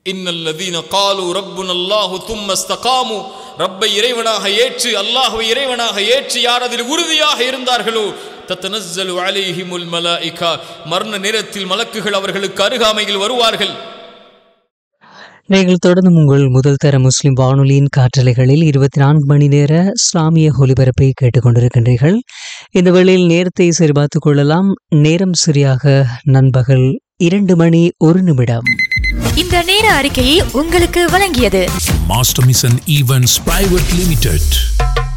இன்னல்லதீன காலு ரப்புன் அல்லாஹு தும்ம ஸ்தகாமு ரப்பை இறைவனாக ஏற்று அல்லாஹுவை இறைவனாக ஏற்று யார் அதில் உறுதியாக இருந்தார்களோ தத்தனஸ்ஸலு அலைஹிமுல் மலாயிகா மரண நேரத்தில் மலக்குகள் அவர்களுக்கு அருகாமையில் வருவார்கள் நீங்கள் தொடர்ந்து உங்கள் முதல் தர முஸ்லிம் வானொலியின் காற்றலைகளில் இருபத்தி நான்கு மணி நேர இஸ்லாமிய ஒலிபரப்பை கேட்டுக்கொண்டிருக்கின்றீர்கள் இந்த வேளையில் நேரத்தை சரிபார்த்துக் கொள்ளலாம் நேரம் சரியாக நண்பகல் இரண்டு மணி ஒரு நிமிடம் இந்த நேர அறிக்கையை உங்களுக்கு வழங்கியது Master Mission Events Private Limited.